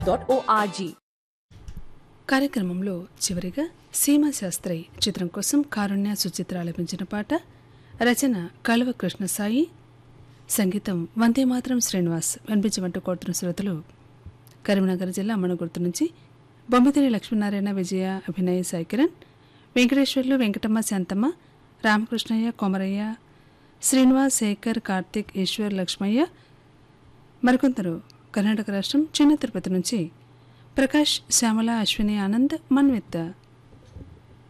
dot ORG కార్యక్రమంలో చివరిగా సీమా శాస్త్రి చిత్రం కోసం కారుణ్య సుచిత్ర ఆలపించిన పాట రచన కలువ కృష్ణసాయి సంగీతం వందే మాత్రం శ్రీనివాస్ వినిపించమంటూ కోరుతున్న శ్రోతలు కరీంనగర్ జిల్లా అమ్మనగుర్తు నుంచి బొమ్మిదిని లక్ష్మీనారాయణ విజయ అభినయ సాయి కిరణ్ వెంకటేశ్వర్లు వెంకటమ్మ శాంతమ్మ రామకృష్ణయ్య కొమరయ్య శ్రీనివాస్ శేఖర్ కార్తిక్ ఈశ్వర్ లక్ష్మయ్య మరికొందరు కర్ణాటక రాష్ట్రం చిన్న తిరుపతి నుంచి ప్రకాష్ శ్యామల అశ్విని ఆనంద్ మన్విత్